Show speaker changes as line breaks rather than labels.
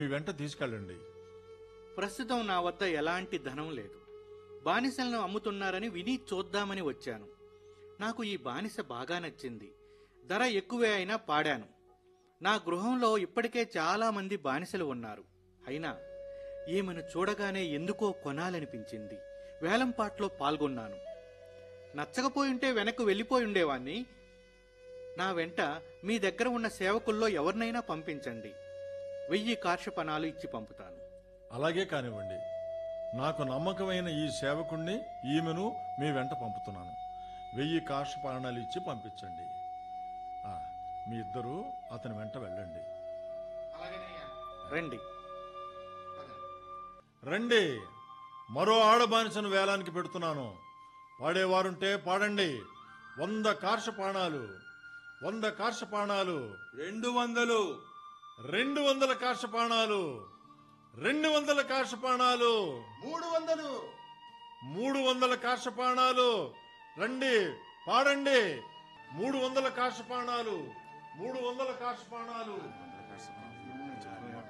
మీ వెంట తీసుకెళ్ళండి
ప్రస్తుతం నా వద్ద ఎలాంటి ధనం లేదు బానిసలను అమ్ముతున్నారని విని చూద్దామని వచ్చాను నాకు ఈ బానిస బాగా నచ్చింది ధర ఎక్కువే అయినా పాడాను నా గృహంలో ఇప్పటికే చాలా మంది బానిసలు ఉన్నారు అయినా ఈమెను చూడగానే ఎందుకో కొనాలనిపించింది వేలంపాట్లో పాల్గొన్నాను నచ్చకపోయుంటే వెనక్కు వెళ్ళిపోయి ఉండేవాణ్ణి నా వెంట మీ దగ్గర ఉన్న సేవకుల్లో ఎవరినైనా పంపించండి వెయ్యి కార్షపణాలు ఇచ్చి పంపుతాను
అలాగే కానివ్వండి నాకు నమ్మకమైన ఈ సేవకుణ్ణి ఈమెను మీ వెంట పంపుతున్నాను వెయ్యి కాషపాణాలు ఇచ్చి పంపించండి ఆ, మీ ఇద్దరు అతని వెంట వెళ్ళండి
రండి
రండి మరో ఆడబానిసను వేలానికి పెడుతున్నాను పాడేవారుంటే పాడండి వంద కార్షపాణాలు వంద కార్షపాణాలు
రెండు వందలు
రెండు వందల కార్షపాణాలు రెండు వందల కార్షపాణాలు
మూడు వందలు
మూడు వందల కార్షపాణాలు రండి పాడండి మూడు వందల కార్షపాణాలు మూడు వందల కార్షపాణాలు